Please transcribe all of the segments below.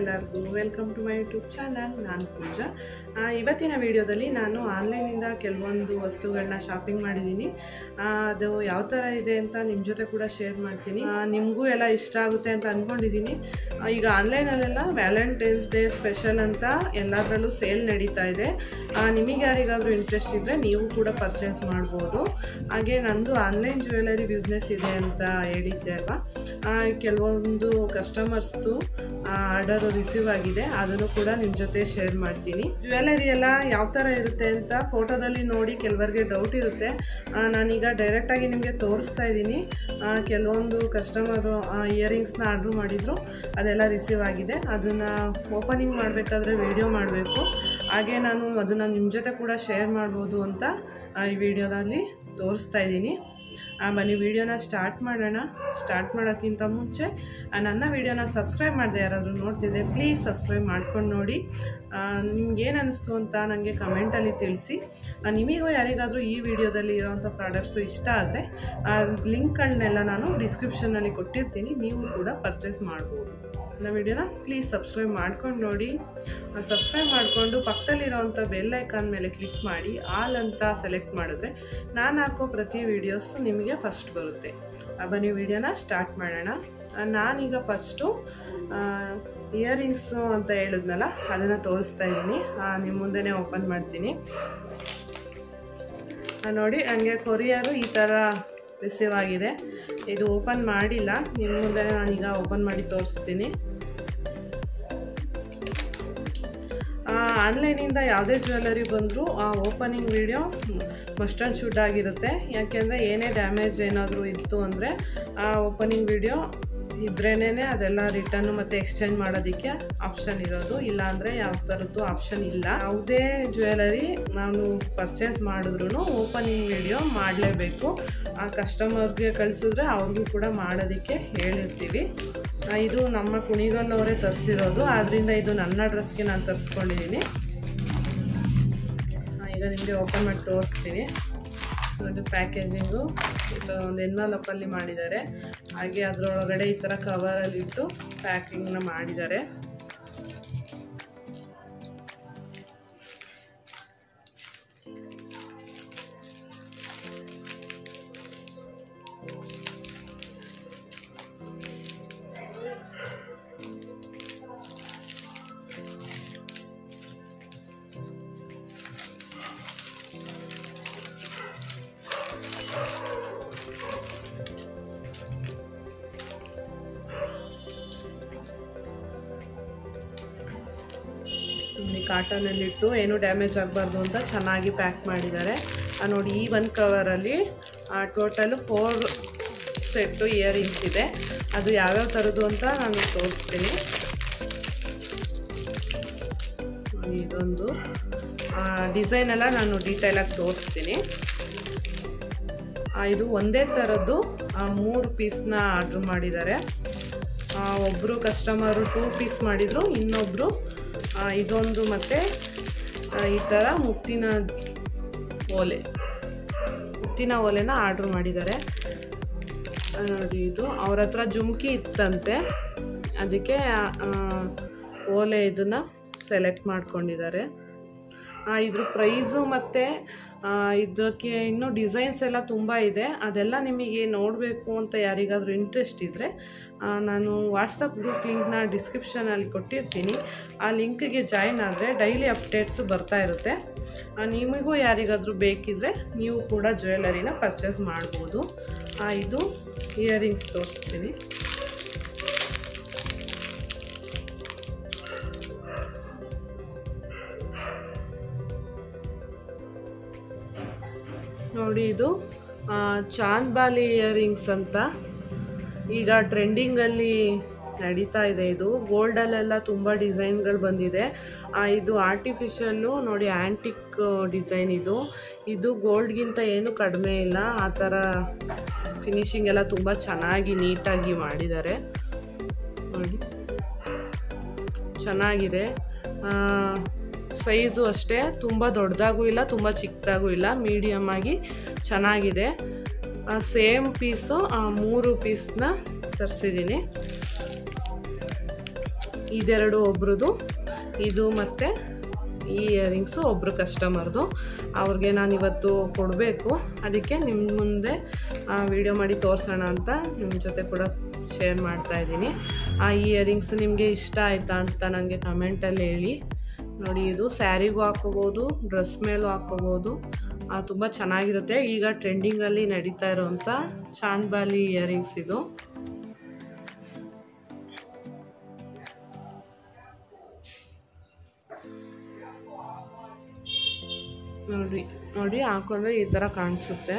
ಎಲ್ಲರಿಗೂ welcome to my YouTube channel ನಾನು ಪೂಜಾ ಆ, ಇವತ್ತಿನ ವಿಡಿಯೋದಲ್ಲಿ ನಾನು ಆನ್ಲೈನಿಂದ ಕೆಲವೊಂದು ವಸ್ತುಗಳನ್ನ ಶಾಪಿಂಗ್ ಮಾಡಿದ್ದೀನಿ ಆ, ಅದು ಯಾವ ಥರ ಇದೆ ಅಂತ ನಿಮ್ಮ ಜೊತೆ ಕೂಡ ಶೇರ್ ಮಾಡ್ತೀನಿ ಆ, ನಿಮಗೂ ಎಲ್ಲ ಇಷ್ಟ ಆಗುತ್ತೆ ಅಂತ ಅಂದ್ಕೊಂಡಿದ್ದೀನಿ ಆ, ಈಗ ಆನ್ಲೈನಲ್ಲೆಲ್ಲ ವ್ಯಾಲೆಂಟೈನ್ಸ್ ಡೇ ಸ್ಪೆಷಲ್ ಅಂತ ಎಲ್ಲದರಲ್ಲೂ ಸೇಲ್ ನಡೀತಾ ಇದೆ ಆ, ನಿಮಗೆ ಯಾರಿಗಾದರೂ ಇಂಟ್ರೆಸ್ಟ್ ಇದ್ದರೆ ನೀವು ಕೂಡ ಪರ್ಚೇಸ್ ಮಾಡ್ಬೋದು ಹಾಗೆ ನಂದು ಆನ್ಲೈನ್ ಜ್ಯುವೆಲರಿ ಬಿಸ್ನೆಸ್ ಇದೆ ಅಂತ ಹೇಳಿದ್ದೆ ಅಲ್ವಾ ಆ, ಕೆಲವೊಂದು ಕಸ್ಟಮರ್ಸ್ದು ಆರ್ಡರು ರಿಸೀವ್ ಆಗಿದೆ ಅದನ್ನು ಕೂಡ ನಿಮ್ಮ ಜೊತೆ ಶೇರ್ ಮಾಡ್ತೀನಿ ಜ್ಯುವೆಲರಿ ಎಲ್ಲ ಯಾವ ಥರ ಇರುತ್ತೆ ಅಂತ ಫೋಟೋದಲ್ಲಿ ನೋಡಿ ಕೆಲವರಿಗೆ ಡೌಟ್ ಇರುತ್ತೆ ಆ, ನಾನೀಗ ಡೈರೆಕ್ಟಾಗಿ ನಿಮಗೆ ತೋರಿಸ್ತಾ ಇದ್ದೀನಿ ಆ, ಕೆಲವೊಂದು ಕಸ್ಟಮರು ಇಯರಿಂಗ್ಸ್ನ ಆರ್ಡ್ರ್ ಮಾಡಿದರು ಅದೆಲ್ಲ ರಿಸೀವ್ ಆಗಿದೆ ಅದನ್ನು ಓಪನಿಂಗ್ ಮಾಡಬೇಕಾದ್ರೆ ವಿಡಿಯೋ ಮಾಡಬೇಕು ಹಾಗೆ ನಾನು ಅದನ್ನು ನಿಮ್ಮ ಜೊತೆ ಕೂಡ ಶೇರ್ ಮಾಡ್ಬೋದು ಅಂತ ಆ, ಈ ವಿಡಿಯೋದಲ್ಲಿ ತೋರಿಸ್ತಾ ಇದ್ದೀನಿ ಆ, ಬನ್ನಿ ವಿಡಿಯೋನ ಸ್ಟಾರ್ಟ್ ಮಾಡೋಣ ಸ್ಟಾರ್ಟ್ ಮಾಡೋಕ್ಕಿಂತ ಮುಂಚೆ ಆ, ನನ್ನ ವಿಡಿಯೋನ ಸಬ್ಸ್ಕ್ರೈಬ್ ಮಾಡಿದೆ ಯಾರಾದರೂ ನೋಡ್ತಿದ್ದೆ ಪ್ಲೀಸ್ ಸಬ್ಸ್ಕ್ರೈಬ್ ಮಾಡ್ಕೊಂಡು ನೋಡಿ ನಿಮ್ಗೆ ಏನು ಅನ್ನಿಸ್ತು ಅಂತ ನನಗೆ ಕಮೆಂಟಲ್ಲಿ ತಿಳಿಸಿ ಆ, ನಿಮಗೂ ಯಾರಿಗಾದರೂ ಈ ವಿಡಿಯೋದಲ್ಲಿ ಇರೋವಂಥ ಪ್ರಾಡಕ್ಟ್ಸು ಇಷ್ಟ ಆದರೆ ಲಿಂಕ್ಗಳನ್ನೆಲ್ಲ ನಾನು ಡಿಸ್ಕ್ರಿಪ್ಷನಲ್ಲಿ ಕೊಟ್ಟಿರ್ತೀನಿ ನೀವು ಕೂಡ ಪರ್ಚೇಸ್ ಮಾಡ್ಬೋದು ನನ್ನ ವಿಡಿಯೋನ ಪ್ಲೀಸ್ ಸಬ್ಸ್ಕ್ರೈಬ್ ಮಾಡ್ಕೊಂಡು ನೋಡಿ ಸಬ್ಸ್ಕ್ರೈಬ್ ಮಾಡಿಕೊಂಡು ಪಕ್ಕದಲ್ಲಿರೋವಂಥ ಬೆಲ್ ಐಕಾನ್ ಮೇಲೆ ಕ್ಲಿಕ್ ಮಾಡಿ ಆಲ್ ಅಂತ ಸೆಲೆಕ್ಟ್ ಮಾಡಿದ್ರೆ ನಾನು ಹಾಕೋ ಪ್ರತಿ ವೀಡಿಯೋಸ್ ನಿಮಗೆ ಫಸ್ಟ್ ಬರುತ್ತೆ ಆ, ಬನ್ನಿ ವಿಡಿಯೋನ ಸ್ಟಾರ್ಟ್ ಮಾಡೋಣ ಆ, ನಾನೀಗ ಫಸ್ಟು ಇಯರಿಂಗ್ಸು ಅಂತ ಹೇಳಿದ್ನಲ್ಲ ಅದನ್ನು ತೋರಿಸ್ತಾ ಇದ್ದೀನಿ ನಿಮ್ಮ ಮುಂದೆನೇ ಓಪನ್ ಮಾಡ್ತೀನಿ ಆ, ನೋಡಿ ನನಗೆ ಕೊರಿಯರು ಈ ಥರ ರಿಸೀವ್ ಆಗಿದೆ ಇದು ಓಪನ್ ಮಾಡಿಲ್ಲ ನಿಮ್ಮ ಮುಂದೆ ನಾನೀಗ ಓಪನ್ ಮಾಡಿ ತೋರಿಸ್ತೀನಿ ಆನ್ಲೈನಿಂದ ಯಾವುದೇ ಜ್ಯುವೆಲರಿ ಬಂದರೂ ಆ opening video must and should ಆಗಿರುತ್ತೆ ಯಾಕೆಂದರೆ ಏನೇ ಡ್ಯಾಮೇಜ್ ಏನಾದರೂ ಇತ್ತು ಅಂದರೆ ಆ ಓಪನಿಂಗ್ ವಿಡಿಯೋ ಇದ್ರೇನೆ ಅದೆಲ್ಲ ರಿಟರ್ನ್ ಮತ್ತು ಎಕ್ಸ್ಚೇಂಜ್ ಮಾಡೋದಕ್ಕೆ ಆಪ್ಷನ್ ಇರೋದು ಇಲ್ಲಾಂದರೆ ಯಾವ ಥರದ್ದು ಆಪ್ಷನ್ ಇಲ್ಲ ಯಾವುದೇ ಜ್ಯುವೆಲರಿ ನಾನು ಪರ್ಚೇಸ್ ಮಾಡಿದ್ರು ಓಪನಿಂಗ್ ವಿಡಿಯೋ ಮಾಡಲೇಬೇಕು ಆ ಕಸ್ಟಮರ್ಗೆ ಕಳಿಸಿದ್ರೆ ಅವ್ರಿಗೂ ಕೂಡ ಮಾಡೋದಕ್ಕೆ ಹೇಳಿರ್ತೀವಿ ಆ, ಇದು ನಮ್ಮ ಕುಣಿಗಲ್ಲವರೇ ತರಿಸಿರೋದು ಆದ್ದರಿಂದ ಇದು ನನ್ನ ಡ್ರೆಸ್ಗೆ ನಾನು ತರಿಸ್ಕೊಂಡಿದ್ದೀನಿ ಈಗ ನಿಮಗೆ ಓಪನ್ ಮಾಡಿ ತೋರಿಸ್ತೀನಿ ಅದು ಪ್ಯಾಕೇಜಿಂಗು ಒಂದು ಎನ್ವಲಪ್ಪಲ್ಲಿ ಮಾಡಿದ್ದಾರೆ ಹಾಗೆ ಅದರೊಳಗಡೆ ಈ ಥರ ಕವರಲ್ಲಿಟ್ಟು ಪ್ಯಾಕಿಂಗ್ನ ಮಾಡಿದ್ದಾರೆ ಇಲ್ಲಿ ಕಾಟನಲ್ಲಿಟ್ಟು ಏನು ಡ್ಯಾಮೇಜ್ ಆಗಬಾರ್ದು ಅಂತ ಚೆನ್ನಾಗಿ ಪ್ಯಾಕ್ ಮಾಡಿದ್ದಾರೆ ಆ, ನೋಡಿ ಈ ಒಂದು ಕವರಲ್ಲಿ ಟೋಟಲು ಫೋರ್ ಸೆಟ್ಟು ಇಯರಿಂಗ್ಸ್ ಇದೆ ಅದು ಯಾವ್ಯಾವ ಥರದ್ದು ಅಂತ ನಾನು ತೋರಿಸ್ತೀನಿ ನೋಡಿ, ಇದೊಂದು ಡಿಸೈನ್ ಎಲ್ಲ ನಾನು ಡೀಟೇಲಾಗಿ ತೋರಿಸ್ತೀನಿ ಆ, ಇದು ಒಂದೇ ಥರದ್ದು ಆ, ಮೂರು ಪೀಸ್ನ ಆರ್ಡ್ರ್ ಮಾಡಿದ್ದಾರೆ ಒಬ್ಬರು ಕಸ್ಟಮರು ಟೂ ಪೀಸ್ ಮಾಡಿದರು ಇನ್ನೊಬ್ಬರು ಇದೊಂದು ಮತ್ತು ಈ ಥರ ಮುತ್ತಿನ ಓಲೆ ಮುತ್ತಿನ ಓಲೆನ ಆರ್ಡ್ರ್ ಮಾಡಿದ್ದಾರೆ ಆ, ನೋಡಿ ಇದು ಅವ್ರ ಹತ್ರ ಜುಮ್ಕಿ ಇತ್ತಂತೆ ಅದಕ್ಕೆ ಆ, ಓಲೆ ಇದನ್ನು ಸೆಲೆಕ್ಟ್ ಮಾಡ್ಕೊಂಡಿದ್ದಾರೆ ಆ, ಇದ್ರ ಪ್ರೈಸು ಮತ್ತು ಇದಕ್ಕೆ ಇನ್ನೂ ಡಿಸೈನ್ಸ್ ಎಲ್ಲ ತುಂಬ ಇದೆ ಅದೆಲ್ಲ ನಿಮಗೆ ನೋಡಬೇಕು ಅಂತ ಯಾರಿಗಾದರೂ ಇಂಟ್ರೆಸ್ಟ್ ಇದ್ದರೆ ನಾನು ವಾಟ್ಸಪ್ ಗ್ರೂಪ್ ಲಿಂಕ್ನ ಡಿಸ್ಕ್ರಿಪ್ಷನಲ್ಲಿ ಕೊಟ್ಟಿರ್ತೀನಿ ಆ ಲಿಂಕ್ಗೆ ಜಾಯ್ನ್ ಆದರೆ ಡೈಲಿ ಅಪ್ಡೇಟ್ಸು ಬರ್ತಾ ಇರುತ್ತೆ ಆ, ನಿಮಗೂ ಯಾರಿಗಾದರೂ ಬೇಕಿದ್ದರೆ ನೀವು ಕೂಡ ಜ್ಯುವೆಲರಿನ ಪರ್ಚೇಸ್ ಮಾಡ್ಬೋದು ಆ, ಇದು ಇಯರಿಂಗ್ಸ್ ತೋರಿಸ್ತೀನಿ ನೋಡಿ ಇದು ಆ, ಚಾಂದ್ಬಾಲಿ ಇಯರಿಂಗ್ಸ್ ಅಂತ ಈಗ ಟ್ರೆಂಡಿಂಗಲ್ಲಿ ನಡೀತಾ ಇದೆ ಇದು ಗೋಲ್ಡಲ್ಲೆಲ್ಲ ತುಂಬ ಡಿಸೈನ್ಗಳು ಬಂದಿದೆ ಆ, ಇದು ಆರ್ಟಿಫಿಷಿಯಲ್ಲು ನೋಡಿ ಆ್ಯಂಟಿಕ್ ಡಿಸೈನ್ ಇದು ಇದು ಗೋಲ್ಡ್ಗಿಂತ ಏನು ಕಡಿಮೆ ಇಲ್ಲ ಆ ಥರ ಫಿನಿಶಿಂಗ್ ಎಲ್ಲ ತುಂಬ ಚೆನ್ನಾಗಿ ನೀಟಾಗಿ ಮಾಡಿದ್ದಾರೆ ನೋಡಿ ಚೆನ್ನಾಗಿದೆ ಸೈಜು ಅಷ್ಟೇ ತುಂಬ ದೊಡ್ಡದಾಗೂ ಇಲ್ಲ ತುಂಬ ಚಿಕ್ಕದಾಗೂ ಇಲ್ಲ ಮೀಡಿಯಮ್ ಆಗಿ ಚೆನ್ನಾಗಿದೆ ಸೇಮ್ ಪೀಸು ಮೂರು ಪೀಸ್ನ ತರಿಸಿದ್ದೀನಿ ಇದೆರಡು ಒಬ್ರದ್ದು ಇದು ಮತ್ತು ಈ ಇಯರಿಂಗ್ಸು ಒಬ್ಬರು ಕಸ್ಟಮರ್ದು ಅವ್ರಿಗೆ ನಾನು ಇವತ್ತು ಕೊಡಬೇಕು ಅದಕ್ಕೆ ನಿಮ್ಮ ಮುಂದೆ ವಿಡಿಯೋ ಮಾಡಿ ತೋರಿಸೋಣ ಅಂತ ನಿಮ್ಮ ಜೊತೆ ಕೂಡ ಶೇರ್ ಮಾಡ್ತಾ ಇದ್ದೀನಿ ಆ ಇಯರಿಂಗ್ಸ್ ನಿಮಗೆ ಇಷ್ಟ ಆಯಿತಾ ಅಂತ ನನಗೆ ಕಮೆಂಟಲ್ಲಿ ಹೇಳಿ ನೋಡಿ ಇದು ಸ್ಯಾರಿಗೂ ಹಾಕೋಬೋದು ಡ್ರೆಸ್ ಮೇಲೂ ಹಾಕೋಬೋದು ತುಂಬ ಚೆನ್ನಾಗಿರುತ್ತೆ ಈಗ ಟ್ರೆಂಡಿಂಗಲ್ಲಿ ನಡೀತಾ ಇರೋವಂಥ ಚಾಂದ್ಬಾಲಿ ಇಯರಿಂಗ್ಸ್ ಇದು ನೋಡಿ ನೋಡಿ ಹಾಕೊಂಡ್ರೆ ಈ ಥರ ಕಾಣಿಸುತ್ತೆ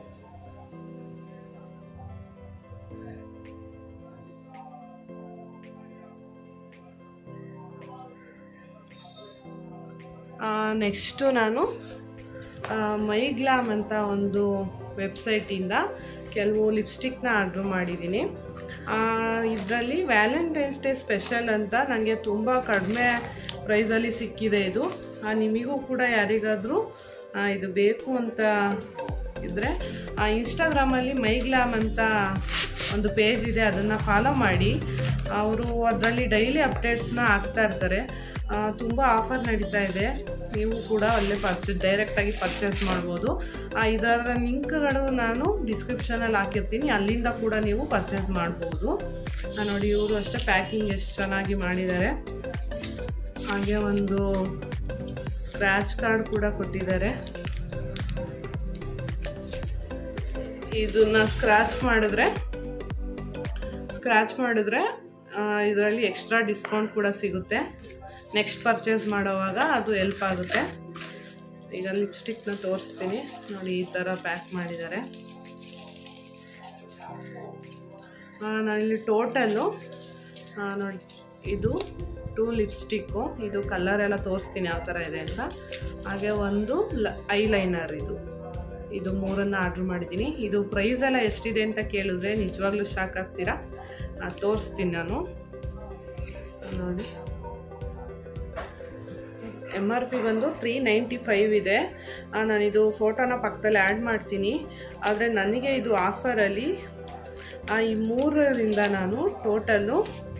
ನೆಕ್ಸ್ಟು ನಾನು ಮೈಗ್ಲಾಮ್ ಅಂತ ಒಂದು ವೆಬ್ಸೈಟಿಂದ ಕೆಲವು ಲಿಪ್ಸ್ಟಿಕ್ನ ಆರ್ಡ್ರ್ ಮಾಡಿದ್ದೀನಿ ಇದರಲ್ಲಿ ವ್ಯಾಲೆಂಟೈನ್ಸ್ ಡೇ ಸ್ಪೆಷಲ್ ಅಂತ ನನಗೆ ತುಂಬ ಕಡಿಮೆ ಪ್ರೈಸಲ್ಲಿ ಸಿಕ್ಕಿದೆ ಇದು ಆ, ನಿಮಗೂ ಕೂಡ ಯಾರಿಗಾದರೂ ಇದು ಬೇಕು ಅಂತ ಇದ್ದರೆ ಇನ್ಸ್ಟಾಗ್ರಾಮಲ್ಲಿ ಮೈಗ್ಲಾಮ್ ಅಂತ ಒಂದು ಪೇಜ್ ಇದೆ ಅದನ್ನು ಫಾಲೋ ಮಾಡಿ ಅವರು ಅದರಲ್ಲಿ ಡೈಲಿ ಅಪ್ಡೇಟ್ಸ್ನ ಹಾಕ್ತಾ ಇರ್ತಾರೆ ತುಂಬ ಆಫರ್ ನಡೀತಾ ಇದೆ ನೀವು ಕೂಡ ಅಲ್ಲೇ ಪರ್ಚೇಸ್ ಡೈರೆಕ್ಟಾಗಿ ಪರ್ಚೇಸ್ ಮಾಡ್ಬೋದು ಆ, ಇದರ ಲಿಂಕ್ಗಳು ನಾನು ಡಿಸ್ಕ್ರಿಪ್ಷನಲ್ಲಿ ಹಾಕಿರ್ತೀನಿ ಅಲ್ಲಿಂದ ಕೂಡ ನೀವು ಪರ್ಚೇಸ್ ಮಾಡ್ಬೋದು ಆ, ನೋಡಿ ಇವರು ಅಷ್ಟೇ ಪ್ಯಾಕಿಂಗ್ ಎಷ್ಟು ಚೆನ್ನಾಗಿ ಮಾಡಿದ್ದಾರೆ ಹಾಗೆ ಒಂದು ಸ್ಕ್ರ್ಯಾಚ್ ಕಾರ್ಡ್ ಕೂಡ ಕೊಟ್ಟಿದ್ದಾರೆ ಇದನ್ನ ಸ್ಕ್ರ್ಯಾಚ್ ಮಾಡಿದ್ರೆ ಸ್ಕ್ರ್ಯಾಚ್ ಮಾಡಿದ್ರೆ ಇದರಲ್ಲಿ ಎಕ್ಸ್ಟ್ರಾ ಡಿಸ್ಕೌಂಟ್ ಕೂಡ ಸಿಗುತ್ತೆ ನೆಕ್ಸ್ಟ್ ಪರ್ಚೇಸ್ ಮಾಡೋವಾಗ ಅದು ಎಲ್ಪ್ ಆಗುತ್ತೆ ಈಗ ಲಿಪ್ಸ್ಟಿಕ್ನ ತೋರಿಸ್ತೀನಿ ನೋಡಿ ಈ ಥರ ಪ್ಯಾಕ್ ಮಾಡಿದ್ದಾರೆ ನಾನಿಲ್ಲಿ ಟೋಟಲ್ಲು ನೋಡಿ ಇದು ಟೂ ಲಿಪ್ಸ್ಟಿಕ್ಕು ಇದು ಕಲರ್ ಎಲ್ಲ ತೋರಿಸ್ತೀನಿ ಯಾವ ಥರ ಇದೆ ಅಂತ ಹಾಗೆ ಒಂದು ಲ ಐಲೈನರ್ ಇದು ಇದು ಮೂರನ್ನು ಆರ್ಡ್ರ್ ಮಾಡಿದ್ದೀನಿ ಇದು ಪ್ರೈಸ್ ಎಲ್ಲ ಎಷ್ಟಿದೆ ಅಂತ ಕೇಳಿದ್ರೆ ನಿಜವಾಗ್ಲೂ ಶಾಕ್ ಆಗ್ತೀರಾ ಆ, ತೋರಿಸ್ತೀನಿ ನಾನು ನೋಡಿ ಎಮ್ ಆರ್ ಪಿ ಬಂದು ತ್ರೀ ನೈಂಟಿ ಫೈವ್ ಇದೆ ಆ, ನಾನಿದು ಫೋಟೋನ ಪಕ್ಕದಲ್ಲಿ ಆ್ಯಡ್ ಮಾಡ್ತೀನಿ ಆದರೆ ನನಗೆ ಇದು ಆಫರಲ್ಲಿ ಈ ಮೂರರಿಂದ ನಾನು ಟೋಟಲ್ಲು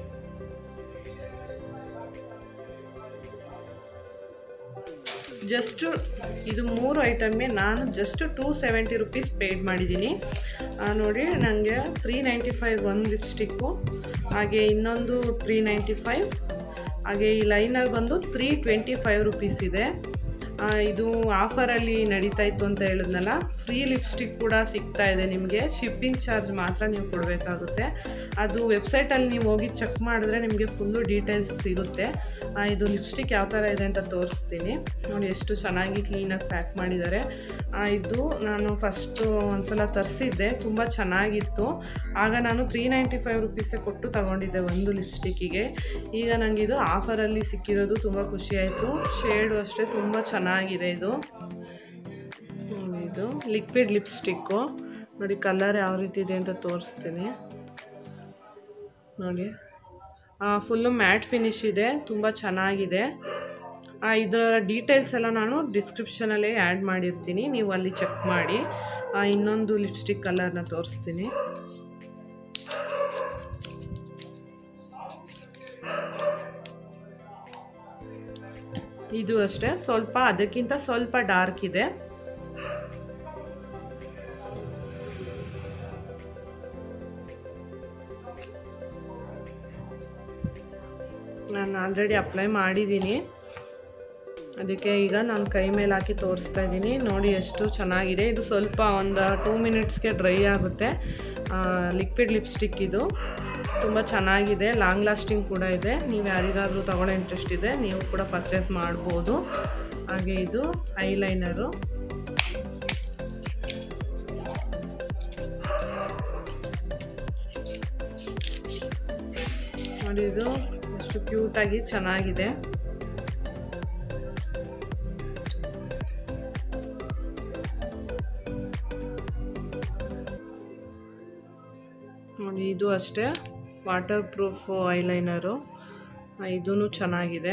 ಜಸ್ಟು ಇದು ಮೂರು ಐಟಮ್ಗೆ ನಾನು just two seventy rupees paid ಮಾಡಿದ್ದೀನಿ ಆ, ನೋಡಿ ನನಗೆ ತ್ರೀ ನೈಂಟಿ ಫೈವ್ ಒಂದು ಲಿಪ್ಸ್ಟಿಕ್ಕು ಹಾಗೆ ಇನ್ನೊಂದು ತ್ರೀ ನೈಂಟಿ ಫೈವ್ ಹಾಗೆ ಈ ಲೈನರ್ ಬಂದು ತ್ರೀ ಟ್ವೆಂಟಿ ಫೈವ್ ರುಪೀಸ್ ಇದೆ ಆ, ಇದು ಆಫರಲ್ಲಿ ನಡೀತಾ ಇತ್ತು ಅಂತ ಹೇಳಿದ್ನಲ್ಲ ಫ್ರೀ ಲಿಪ್ಸ್ಟಿಕ್ ಕೂಡ ಸಿಗ್ತಾ ಇದೆ ನಿಮಗೆ ಶಿಪ್ಪಿಂಗ್ ಚಾರ್ಜ್ ಮಾತ್ರ ನೀವು ಕೊಡಬೇಕಾಗುತ್ತೆ ಅದು ವೆಬ್ಸೈಟಲ್ಲಿ ನೀವು ಹೋಗಿ ಚೆಕ್ ಮಾಡಿದ್ರೆ ನಿಮಗೆ ಫುಲ್ಲು ಡೀಟೇಲ್ಸ್ ಸಿಗುತ್ತೆ ಆ, ಇದು ಲಿಪ್ಸ್ಟಿಕ್ ಯಾವ ಥರ ಇದೆ ಅಂತ ತೋರಿಸ್ತೀನಿ ನೋಡಿ ಎಷ್ಟು ಚೆನ್ನಾಗಿ ಕ್ಲೀನಾಗಿ ಪ್ಯಾಕ್ ಮಾಡಿದ್ದಾರೆ ಆ, ಇದು ನಾನು ಫಸ್ಟು ಒಂದ್ಸಲ ತರಿಸಿದ್ದೆ ತುಂಬ ಚೆನ್ನಾಗಿತ್ತು ಆಗ ನಾನು ತ್ರೀ ನೈಂಟಿ ಫೈವ್ ರುಪೀಸೇ ಕೊಟ್ಟು ತಗೊಂಡಿದ್ದೆ ಒಂದು ಲಿಪ್ಸ್ಟಿಕ್ಕಿಗೆ ಈಗ ನನಗೆ ಇದು ಆಫರಲ್ಲಿ ಸಿಕ್ಕಿರೋದು ತುಂಬ ಖುಷಿಯಾಯಿತು ಶೇಡು ಅಷ್ಟೇ ತುಂಬ ಚೆನ್ನಾಗಿದೆ ಇದು ನೋಡಿ ಇದು ಲಿಕ್ವಿಡ್ ಲಿಪ್ಸ್ಟಿಕ್ಕು ನೋಡಿ ಕಲರ್ ಯಾವ ರೀತಿ ಇದೆ ಅಂತ ತೋರಿಸ್ತೀನಿ ನೋಡಿ ಫುಲ್ಲು ಮ್ಯಾಟ್ ಫಿನಿಶ್ ಇದೆ ತುಂಬ ಚೆನ್ನಾಗಿದೆ ಆ, ಇದರ ಡೀಟೇಲ್ಸ್ ಎಲ್ಲ ನಾನು ಡಿಸ್ಕ್ರಿಪ್ಷನಲ್ಲೇ ಆ್ಯಡ್ ಮಾಡಿರ್ತೀನಿ ನೀವು ಅಲ್ಲಿ ಚೆಕ್ ಮಾಡಿ ಆ, ಇನ್ನೊಂದು ಲಿಪ್ಸ್ಟಿಕ್ ಕಲರ್ನ ತೋರಿಸ್ತೀನಿ ಇದು ಅಷ್ಟೇ ಸ್ವಲ್ಪ ಅದಕ್ಕಿಂತ ಸ್ವಲ್ಪ ಡಾರ್ಕ್ ಇದೆ ನಾನು ಆಲ್ರೆಡಿ ಅಪ್ಲೈ ಮಾಡಿದ್ದೀನಿ ಅದಕ್ಕೆ ಈಗ ನಾನು ಕೈ ಮೇಲೆ ಹಾಕಿ ತೋರಿಸ್ತಾ ಇದ್ದೀನಿ ನೋಡಿ ಎಷ್ಟು ಚೆನ್ನಾಗಿದೆ ಇದು ಸ್ವಲ್ಪ ಒಂದು ಟೂ ಮಿನಿಟ್ಸ್ಗೆ ಡ್ರೈ ಆಗುತ್ತೆ ಲಿಕ್ವಿಡ್ ಲಿಪ್ಸ್ಟಿಕ್ ಇದು ತುಂಬ ಚೆನ್ನಾಗಿದೆ ಲಾಂಗ್ ಲಾಸ್ಟಿಂಗ್ ಕೂಡ ಇದೆ ನೀವು ಯಾರಿಗಾದರೂ ತಗೊಳ್ಳೋ ಇಂಟ್ರೆಸ್ಟ್ ಇದೆ ನೀವು ಕೂಡ ಪರ್ಚೇಸ್ ಮಾಡ್ಬೋದು ಹಾಗೆ ಇದು ಐಲೈನರು ನೋಡಿ ಇದು ಎಷ್ಟು ಕ್ಯೂಟಾಗಿ ಚೆನ್ನಾಗಿದೆ ನೋಡಿ ಇದು ಅಷ್ಟೇ ವಾಟರ್ ಪ್ರೂಫ್ ಐಲೈನರು ಇದೂ ಚೆನ್ನಾಗಿದೆ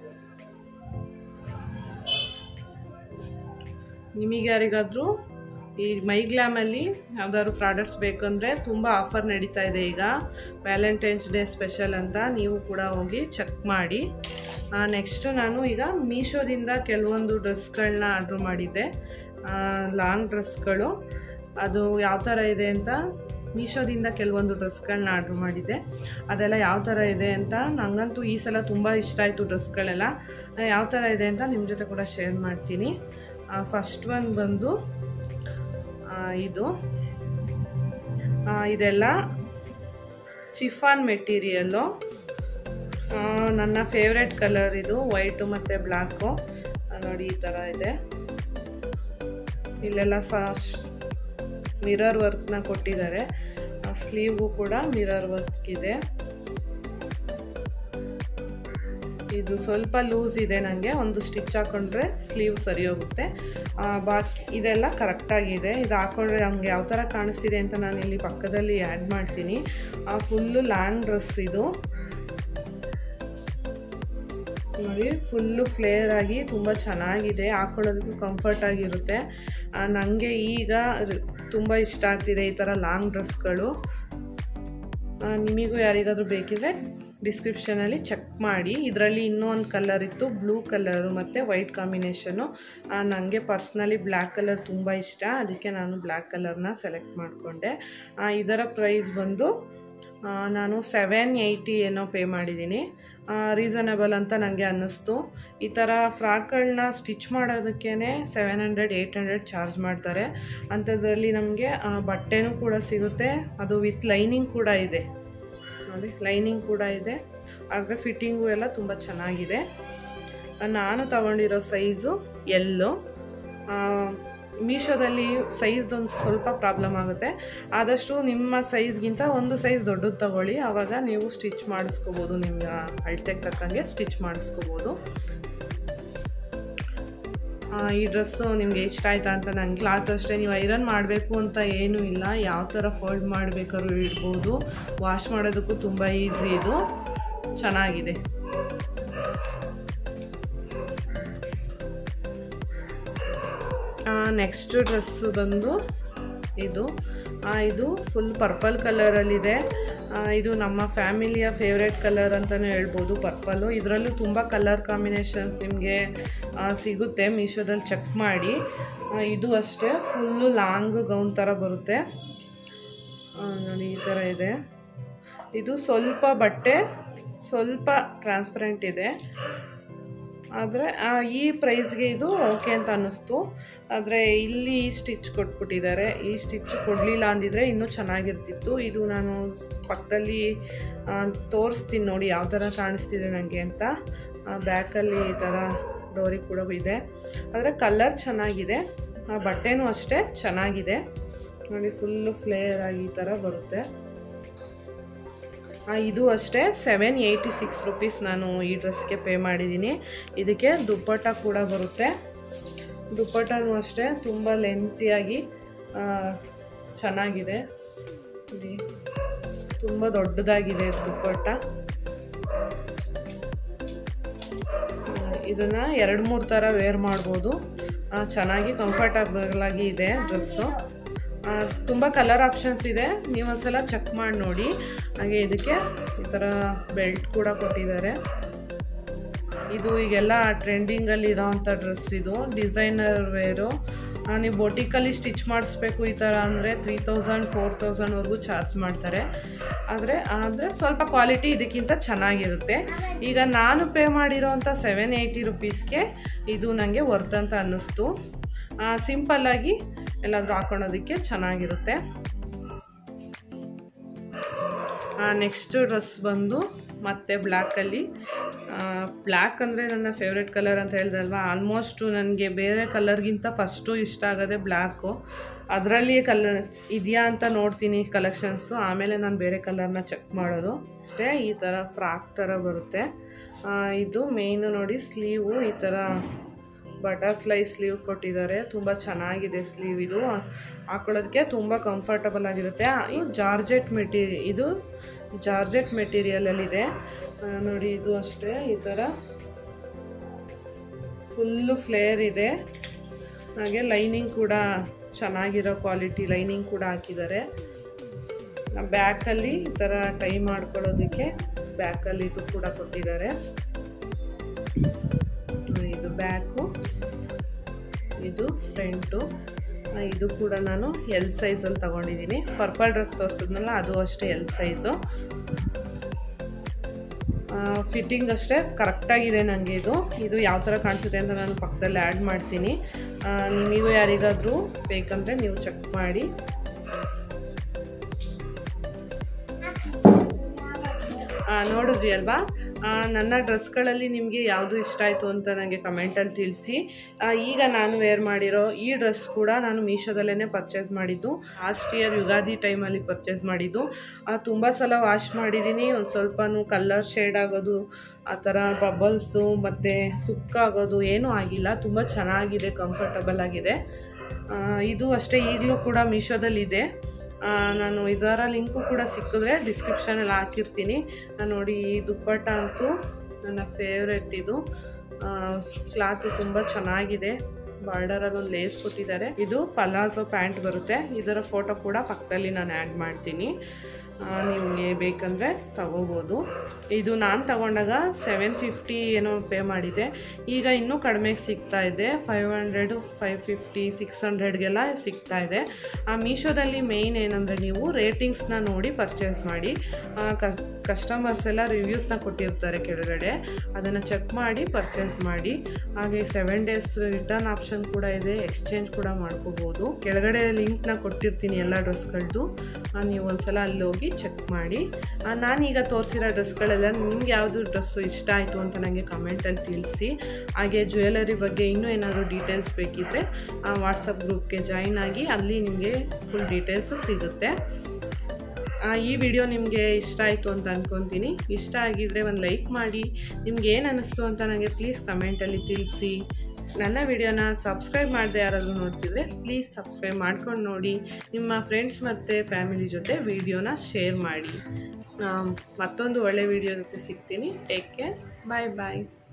ನಿಮಗೆ ಯಾರಿಗಾದರೂ ಈ ಮೈಗ್ಲಾಮಲ್ಲಿ ಯಾವ್ದಾದ್ರು ಪ್ರಾಡಕ್ಟ್ಸ್ ಬೇಕಂದರೆ ತುಂಬ ಆಫರ್ ನಡೀತಾ ಇದೆ ಈಗ ವ್ಯಾಲೆಂಟೈನ್ಸ್ ಡೇ ಸ್ಪೆಷಲ್ ಅಂತ ನೀವು ಕೂಡ ಹೋಗಿ ಚೆಕ್ ಮಾಡಿ ನೆಕ್ಸ್ಟು ನಾನು ಈಗ ಮೀಶೋದಿಂದ ಕೆಲವೊಂದು ಡ್ರೆಸ್ಗಳನ್ನ ಆರ್ಡ್ರ್ ಮಾಡಿದ್ದೆ ಲಾಂಗ್ ಡ್ರೆಸ್ಗಳು ಅದು ಯಾವ ಥರ ಇದೆ ಅಂತ ಮೀಶೋದಿಂದ ಕೆಲವೊಂದು ಡ್ರೆಸ್ಗಳನ್ನ ಆರ್ಡ್ರ್ ಮಾಡಿದ್ದೆ ಅದೆಲ್ಲ ಯಾವ ಥರ ಇದೆ ಅಂತ ನನಗಂತೂ ಈ ಸಲ ತುಂಬ ಇಷ್ಟ ಆಯಿತು ಡ್ರೆಸ್ಗಳೆಲ್ಲ ಯಾವ ಥರ ಇದೆ ಅಂತ ನಿಮ್ಮ ಜೊತೆ ಕೂಡ ಶೇರ್ ಮಾಡ್ತೀನಿ ಫಸ್ಟ್ ಒನ್ ಬಂದು ಆ, ಇದು ಆ, ಇದೆಲ್ಲ ಚಿಫಾನ್ ಮೆಟೀರಿಯಲ್ಲು ನನ್ನ ಫೇವ್ರೆಟ್ ಕಲರ್ ಇದು ವೈಟು ಮತ್ತು ಬ್ಲ್ಯಾಕು ನೋಡಿ ಈ ಥರ ಇದೆ ಇಲ್ಲೆಲ್ಲ ಸಹ ಮಿರರ್ ವರ್ಕ್ನ ಕೊಟ್ಟಿದ್ದಾರೆ ಸ್ಲೀವ್ಗೂ ಕೂಡ ಮಿರರ್ ವರ್ಕ್ ಇದೆ ಇದು ಸ್ವಲ್ಪ ಲೂಸ್ ಇದೆ ನನಗೆ ಒಂದು ಸ್ಟಿಚ್ ಹಾಕೊಂಡ್ರೆ ಸ್ಲೀವ್ ಸರಿ ಹೋಗುತ್ತೆ ಆ, ಬಾಕಿ ಇದೆಲ್ಲ ಕರೆಕ್ಟಾಗಿದೆ ಇದು ಹಾಕೊಂಡ್ರೆ ನಮಗೆ ಯಾವ ಥರ ಕಾಣಿಸ್ತಿದೆ ಅಂತ ನಾನು ಇಲ್ಲಿ ಪಕ್ಕದಲ್ಲಿ ಆ್ಯಡ್ ಮಾಡ್ತೀನಿ ಫುಲ್ಲು ಲಾಂಗ್ ಡ್ರೆಸ್ ಇದು ನೋಡಿ ಫುಲ್ಲು ಫ್ಲೇರ್ ಆಗಿ ತುಂಬ ಚೆನ್ನಾಗಿದೆ ಹಾಕೊಳ್ಳೋದಕ್ಕೂ ಕಂಫರ್ಟ್ ಆಗಿರುತ್ತೆ ನನಗೆ ಈಗ ತುಂಬ ಇಷ್ಟ ಆಗ್ತಿದೆ ಈ ಥರ ಲಾಂಗ್ ಡ್ರೆಸ್ಗಳು ನಿಮಗೂ ಯಾರಿಗಾದ್ರೂ ಬೇಕಿದ್ರೆ ಡಿಸ್ಕ್ರಿಪ್ಷನಲ್ಲಿ ಚೆಕ್ ಮಾಡಿ ಇದರಲ್ಲಿ ಇನ್ನೂ ಒಂದು ಕಲರ್ ಇತ್ತು ಬ್ಲೂ ಕಲರು ಮತ್ತು ವೈಟ್ ಕಾಂಬಿನೇಷನು ನನಗೆ ಪರ್ಸ್ನಲಿ ಬ್ಲ್ಯಾಕ್ ಕಲರ್ ತುಂಬ ಇಷ್ಟ ಅದಕ್ಕೆ ನಾನು ಬ್ಲ್ಯಾಕ್ ಕಲರ್ನ ಸೆಲೆಕ್ಟ್ ಮಾಡಿಕೊಂಡೆ ಇದರ ಪ್ರೈಸ್ ಬಂದು ಆ, ನಾನು ಸೆವೆನ್ ಏಯ್ಟಿ ಏನೋ ಪೇ ಮಾಡಿದ್ದೀನಿ ರೀಸನಬಲ್ ಅಂತ ನನಗೆ ಅನ್ನಿಸ್ತು ಈ ಥರ ಫ್ರಾಕ್ಗಳನ್ನ ಸ್ಟಿಚ್ ಮಾಡೋದಕ್ಕೇ seven hundred eight hundred charge ಮಾಡ್ತಾರೆ ಅಂಥದ್ರಲ್ಲಿ ನಮಗೆ ಬಟ್ಟೆನೂ ಕೂಡ ಸಿಗುತ್ತೆ ಅದು ವಿತ್ ಲೈನಿಂಗ್ ಕೂಡ ಇದೆ ನೋಡಿ ಲೈನಿಂಗ್ ಕೂಡ ಇದೆ ಆದರೆ ಫಿಟ್ಟಿಂಗು ಎಲ್ಲ ತುಂಬ ಚೆನ್ನಾಗಿದೆ ನಾನು ತಗೊಂಡಿರೋ ಸೈಜು ಎಲ್ಲು ಮೀಶೋದಲ್ಲಿ ಸೈಜ್ದೊಂದು ಸ್ವಲ್ಪ ಪ್ರಾಬ್ಲಮ್ ಆಗುತ್ತೆ ಆದಷ್ಟು ನಿಮ್ಮ ಸೈಜ್ಗಿಂತ ಒಂದು ಸೈಜ್ ದೊಡ್ಡದು ತಗೊಳ್ಳಿ ಆವಾಗ ನೀವು ಸ್ಟಿಚ್ ಮಾಡಿಸ್ಕೋಬೋದು ನಿಮ್ಮ ಅಳತೆಗೆ ತಕ್ಕಂಗೆ ಸ್ಟಿಚ್ ಮಾಡಿಸ್ಕೋಬೋದು ಆ, ಈ ಡ್ರೆಸ್ಸು ನಿಮಗೆ ಇಷ್ಟ ಆಯ್ತಾ ಅಂತ ನಂಗೆ ಕ್ಲಾತ್ ಅಷ್ಟೇ ನೀವು ಐರನ್ ಮಾಡಬೇಕು ಅಂತ ಏನೂ ಇಲ್ಲ ಯಾವ ಥರ ಫೋಲ್ಡ್ ಮಾಡಬೇಕಾದ್ರೂ ಇಡ್ಬೋದು ವಾಶ್ ಮಾಡೋದಕ್ಕೂ ತುಂಬ ಈಸಿ ಇದು ಚೆನ್ನಾಗಿದೆ ನೆಕ್ಸ್ಟ್ ಡ್ರೆಸ್ಸು ಬಂದು ಇದು ಆ, ಇದು ಫುಲ್ ಪರ್ಪಲ್ ಕಲರಲ್ಲಿದೆ ಇದು ನಮ್ಮ ಫ್ಯಾಮಿಲಿಯ ಫೇವ್ರೆಟ್ ಕಲರ್ ಅಂತಲೇ ಹೇಳ್ಬೋದು ಪರ್ಪಲು ಇದರಲ್ಲೂ ತುಂಬ ಕಲರ್ ಕಾಂಬಿನೇಷನ್ಸ್ ನಿಮಗೆ ಸಿಗುತ್ತೆ ಮೀಶೋದಲ್ಲಿ ಚೆಕ್ ಮಾಡಿ ಆ, ಇದು ಅಷ್ಟೇ ಫುಲ್ಲು ಲಾಂಗ್ ಗೌನ್ ಥರ ಬರುತ್ತೆ ಆ, ನೋಡಿ ಈ ಥರ ಇದೆ ಇದು ಸ್ವಲ್ಪ ಬಟ್ಟೆ ಸ್ವಲ್ಪ ಟ್ರಾನ್ಸ್ಪರೆಂಟ್ ಇದೆ ಆದರೆ ಈ ಪ್ರೈಸ್ಗೆ ಇದು ಓಕೆ ಅಂತ ಅನ್ನಿಸ್ತು ಆದರೆ ಇಲ್ಲಿ ಈ ಸ್ಟಿಚ್ ಕೊಟ್ಬಿಟ್ಟಿದ್ದಾರೆ ಈ ಸ್ಟಿಚ್ ಕೊಡಲಿಲ್ಲ ಅಂದಿದ್ರೆ ಇನ್ನೂ ಚೆನ್ನಾಗಿರ್ತಿತ್ತು ಇದು ನಾನು ಪಕ್ಕದಲ್ಲಿ ತೋರಿಸ್ತೀನಿ ನೋಡಿ ಯಾವ ಥರ ಕಾಣಿಸ್ತಿದೆ ನನಗೆ ಅಂತ ಬ್ಯಾಕಲ್ಲಿ ಈ ಥರ ಡೋರಿ ಕೂಡ ಇದೆ ಆದರೆ ಕಲರ್ ಚೆನ್ನಾಗಿದೆ ಆ ಬಟ್ಟೆನೂ ಅಷ್ಟೇ ಚೆನ್ನಾಗಿದೆ ನೋಡಿ ಫುಲ್ಲು ಫ್ಲೇಯರ್ ಆಗಿ ಈ ಥರ ಬರುತ್ತೆ ಆ, ಇದು ಅಷ್ಟೇ ಸೆವೆನ್ ಏಯ್ಟಿ ಸಿಕ್ಸ್ ರುಪೀಸ್ ನಾನು ಈ ಡ್ರೆಸ್ಗೆ ಪೇ ಮಾಡಿದ್ದೀನಿ ಇದಕ್ಕೆ ದುಪ್ಪಟ್ಟ ಕೂಡ ಬರುತ್ತೆ ದುಪ್ಪಟ್ಟನೂ ಅಷ್ಟೇ ತುಂಬ ಲೆಂತಿಯಾಗಿ ಆ, ಚೆನ್ನಾಗಿದೆ ನೋಡಿ ತುಂಬ ದೊಡ್ಡದಾಗಿದೆ ದುಪ್ಪಟ್ಟ ಇದನ್ನು ಎರಡು ಮೂರು ಥರ ವೇರ್ ಮಾಡ್ಬೋದು ಆ, ಚೆನ್ನಾಗಿ ಕಂಫರ್ಟಬಲ್ ಆಗಿ ಇದೆ ಡ್ರೆಸ್ಸು ತುಂಬ ಕಲರ್ ಆಪ್ಷನ್ಸ್ ಇದೆ ನೀವು ಒಂದ್ಸಲ ಚೆಕ್ ಮಾಡಿ ನೋಡಿ ಹಾಗೆ ಇದಕ್ಕೆ ಈ ಥರ ಬೆಲ್ಟ್ ಕೂಡ ಕೊಟ್ಟಿದ್ದಾರೆ ಇದು ಈಗೆಲ್ಲ ಟ್ರೆಂಡಿಂಗಲ್ಲಿ ಇರೋವಂಥ ಡ್ರೆಸ್ ಇದು ಡಿಸೈನರ್ ವೇರು ನೀವು ಬೊಟಿಕಲ್ಲಿ ಸ್ಟಿಚ್ ಮಾಡಿಸ್ಬೇಕು ಈ ಥರ ಅಂದರೆ ತ್ರೀ ತೌಸಂಡ್ ಫೋರ್ ತೌಸಂಡ್ವರೆಗೂ ಚಾರ್ಜ್ ಮಾಡ್ತಾರೆ ಆದರೆ ಆದರೆ ಸ್ವಲ್ಪ ಕ್ವಾಲಿಟಿ ಇದಕ್ಕಿಂತ ಚೆನ್ನಾಗಿರುತ್ತೆ ಈಗ ನಾನು ಪೇ ಮಾಡಿರೋವಂಥ ಸೆವೆನ್ ಏಯ್ಟಿ ರುಪೀಸ್ಗೆ ಇದು ನನಗೆ ವರ್ತ್ ಅಂತ ಅನ್ನಿಸ್ತು ಸಿಂಪಲ್ಲಾಗಿ ಎಲ್ಲಾದರೂ ಹಾಕೊಳೋದಕ್ಕೆ ಚೆನ್ನಾಗಿರುತ್ತೆ ನೆಕ್ಸ್ಟ್ ಡ್ರೆಸ್ ಬಂದು ಮತ್ತೆ ಬ್ಲ್ಯಾಕಲ್ಲಿ ಬ್ಲ್ಯಾಕ್ ಅಂದರೆ ನನ್ನ ಫೇವ್ರೆಟ್ ಕಲರ್ ಅಂತ ಹೇಳ್ದಲ್ವ ಆಲ್ಮೋಸ್ಟು ನನಗೆ ಬೇರೆ ಕಲರ್ಗಿಂತ ಫಸ್ಟು ಇಷ್ಟ ಆಗೋದೇ ಬ್ಲ್ಯಾಕು ಅದರಲ್ಲಿ ಕಲರ್ ಇದೆಯಾ ಅಂತ ನೋಡ್ತೀನಿ ಕಲೆಕ್ಷನ್ಸು ಆಮೇಲೆ ನಾನು ಬೇರೆ ಕಲರ್ನ ಚೆಕ್ ಮಾಡೋದು ಅಷ್ಟೇ ಈ ಥರ ಫ್ರಾಕ್ ಥರ ಬರುತ್ತೆ ಆ, ಇದು ಮೇಯ್ನು ನೋಡಿ ಸ್ಲೀವು ಈ ಥರ ಬಟರ್ಫ್ಲೈ ಸ್ಲೀವ್ ಕೊಟ್ಟಿದ್ದಾರೆ ತುಂಬ ಚೆನ್ನಾಗಿದೆ ಸ್ಲೀವ್ ಇದು ಹಾಕೊಳ್ಳೋದಕ್ಕೆ ತುಂಬ ಕಂಫರ್ಟಬಲ್ ಆಗಿರುತ್ತೆ ಆ, ಇದು ಜಾರ್ಜೆಟ್ ಮೆಟೀರಿ ಇದು ಜಾರ್ಜೆಟ್ ಮೆಟೀರಿಯಲಲ್ಲಿದೆ ಆ, ನೋಡಿ ಇದು ಅಷ್ಟೇ ಈ ಥರ ಫುಲ್ಲು ಫ್ಲೇರ್ ಇದೆ ಹಾಗೆ ಲೈನಿಂಗ್ ಕೂಡ ಚೆನ್ನಾಗಿರೋ ಕ್ವಾಲಿಟಿ ಲೈನಿಂಗ್ ಕೂಡ ಹಾಕಿದ್ದಾರೆ ಬ್ಯಾಕಲ್ಲಿ ಈ ಥರ ಟೈ ಮಾಡ್ಕೊಳ್ಳೋದಕ್ಕೆ ಬ್ಯಾಕಲ್ಲಿ ಇದು ಕೂಡ ಕೊಟ್ಟಿದ್ದಾರೆ ಇದು ಬ್ಯಾಕು ಇದು ಫ್ರಂಟು ಇದು ಕೂಡ ನಾನು ಎಲ್ ಸೈಜಲ್ಲಿ ತೊಗೊಂಡಿದ್ದೀನಿ ಪರ್ಪಲ್ ಡ್ರೆಸ್ ತೋರಿಸಿದ್ನಲ್ಲ ಅದು ಅಷ್ಟೇ ಎಲ್ ಸೈಜು ಫಿಟ್ಟಿಂಗ್ ಅಷ್ಟೇ ಕರೆಕ್ಟಾಗಿದೆ ನನಗೆ ಇದು ಇದು ಯಾವ ಥರ ಕಾಣಿಸುತ್ತೆ ಅಂತ ನಾನು ಪಕ್ಕದಲ್ಲಿ ಆ್ಯಡ್ ಮಾಡ್ತೀನಿ ನಿಮಗೂ ಯಾರಿಗಾದರೂ ಬೇಕಂದರೆ ನೀವು ಚೆಕ್ ಮಾಡಿ ನೋಡಿದ್ರಿ ಅಲ್ವಾ ನನ್ನ ಡ್ರೆಸ್ಗಳಲ್ಲಿ ನಿಮಗೆ ಯಾವುದು ಇಷ್ಟ ಆಯಿತು ಅಂತ ನನಗೆ ಕಮೆಂಟಲ್ಲಿ ತಿಳಿಸಿ ಈಗ ನಾನು ವೇರ್ ಮಾಡಿರೋ ಈ ಡ್ರೆಸ್ ಕೂಡ ನಾನು ಮೀಶೋದಲ್ಲೇ ಪರ್ಚೇಸ್ ಮಾಡಿದ್ದು ಲಾಸ್ಟ್ ಇಯರ್ ಯುಗಾದಿ ಟೈಮಲ್ಲಿ ಪರ್ಚೇಸ್ ಮಾಡಿದ್ದು ತುಂಬ ಸಲ ವಾಶ್ ಮಾಡಿದ್ದೀನಿ ಒಂದು ಸ್ವಲ್ಪನೂ ಕಲರ್ ಶೇಡ್ ಆಗೋದು ಆ ಥರ ಬಬಲ್ಸು ಮತ್ತು ಸುಕ್ಕಾಗೋದು ಏನೂ ಆಗಿಲ್ಲ ತುಂಬ ಚೆನ್ನಾಗಿದೆ ಕಂಫರ್ಟಬಲ್ ಆಗಿದೆ ಇದು ಅಷ್ಟೇ ಈಗಲೂ ಕೂಡ ಮೀಶೋದಲ್ಲಿದೆ ನಾನು ಇದರ ಲಿಂಕು ಕೂಡ ಸಿಕ್ಕಿದ್ರೆ ಡಿಸ್ಕ್ರಿಪ್ಷನಲ್ಲಿ ಹಾಕಿರ್ತೀನಿ ನಾನು ನೋಡಿ ಈ ದುಪ್ಪಟ್ಟ ಅಂತೂ ನನ್ನ ಫೇವ್ರೆಟ್ ಇದು ಕ್ಲಾತ್ ತುಂಬ ಚೆನ್ನಾಗಿದೆ ಬಾರ್ಡರಲ್ಲಿ ಒಂದು ಲೇಸ್ ಕೊಟ್ಟಿದ್ದಾರೆ ಇದು ಪಲಾಜೋ ಪ್ಯಾಂಟ್ ಬರುತ್ತೆ ಇದರ ಫೋಟೋ ಕೂಡ ಪಕ್ಕದಲ್ಲಿ ನಾನು ಆ್ಯಡ್ ಮಾಡ್ತೀನಿ ನಿಮಗೆ ಬೇಕಂದರೆ ತಗೋಬೋದು ಇದು ನಾನು ತಗೊಂಡಾಗ ಸೆವೆನ್ ಫಿಫ್ಟಿ ಏನೋ ಪೇ ಮಾಡಿದೆ ಈಗ ಇನ್ನೂ ಕಡಿಮೆಗೆ ಸಿಗ್ತಾ ಇದೆ five hundred five fifty six ಹಂಡ್ರೆಡ್ಗೆಲ್ಲ ಸಿಗ್ತಾ ಇದೆ ಆ ಮೀಶೋದಲ್ಲಿ ಮೇಯ್ನ್ ಏನಂದರೆ ನೀವು ರೇಟಿಂಗ್ಸ್ನ ನೋಡಿ ಪರ್ಚೇಸ್ ಮಾಡಿ ಕಸ್ಟಮರ್ಸ್ ಎಲ್ಲ ರಿವ್ಯೂಸ್ನ ಕೊಟ್ಟಿರ್ತಾರೆ ಕೆಳಗಡೆ ಅದನ್ನು ಚೆಕ್ ಮಾಡಿ ಪರ್ಚೇಸ್ ಮಾಡಿ ಹಾಗೆ ಸೆವೆನ್ ಡೇಸ್ ರಿಟರ್ನ್ ಆಪ್ಷನ್ ಕೂಡ ಇದೆ ಎಕ್ಸ್ಚೇಂಜ್ ಕೂಡ ಮಾಡ್ಕೋಬೋದು ಕೆಳಗಡೆ ಲಿಂಕ್ನ ಕೊಟ್ಟಿರ್ತೀನಿ ಎಲ್ಲ ಡ್ರೆಸ್ಗಳದ್ದು ನೀವು ಒಂದ್ಸಲ ಅಲ್ಲಿ ಹೋಗಿ ಚೆಕ್ ಮಾಡಿ ನಾನೀಗ ತೋರಿಸಿರೋ ಡ್ರೆಸ್ಗಳೆಲ್ಲ ನಿಮ್ಗೆ ಯಾವುದು ಡ್ರೆಸ್ಸು ಇಷ್ಟ ಆಯಿತು ಅಂತ ನನಗೆ ಕಮೆಂಟಲ್ಲಿ ತಿಳಿಸಿ ಹಾಗೆ ಜ್ಯುವೆಲರಿ ಬಗ್ಗೆ ಇನ್ನೂ ಏನಾದರೂ ಡೀಟೇಲ್ಸ್ ಬೇಕಿದ್ದರೆ ವಾಟ್ಸಪ್ ಗ್ರೂಪ್ಗೆ ಜಾಯಿನ್ ಆಗಿ ಅಲ್ಲಿ ನಿಮಗೆ ಫುಲ್ ಡೀಟೇಲ್ಸು ಸಿಗುತ್ತೆ ಈ ವಿಡಿಯೋ ನಿಮಗೆ ಇಷ್ಟ ಆಯಿತು ಅಂತ ಅಂದ್ಕೊತೀನಿ ಇಷ್ಟ ಆಗಿದ್ದರೆ ಒಂದು ಲೈಕ್ ಮಾಡಿ ನಿಮ್ಗೆ ಏನು ಅನ್ನಿಸ್ತು ಅಂತ ನನಗೆ ಪ್ಲೀಸ್ ಕಮೆಂಟಲ್ಲಿ ತಿಳಿಸಿ ನನ್ನ ವಿಡಿಯೋನ ಸಬ್ಸ್ಕ್ರೈಬ್ ಮಾಡದೆ ಯಾರಾದರೂ ನೋಡ್ತಿದ್ರೆ ಪ್ಲೀಸ್ ಸಬ್ಸ್ಕ್ರೈಬ್ ಮಾಡ್ಕೊಂಡು ನೋಡಿ ನಿಮ್ಮ ಫ್ರೆಂಡ್ಸ್ ಮತ್ತು ಫ್ಯಾಮಿಲಿ ಜೊತೆ ವಿಡಿಯೋನ ಶೇರ್ ಮಾಡಿ ಮತ್ತೊಂದು ಒಳ್ಳೆ ವಿಡಿಯೋ ಜೊತೆ ಸಿಗ್ತೀನಿ ಟೇಕ್ ಕೇರ್ ಬಾಯ್ ಬಾಯ್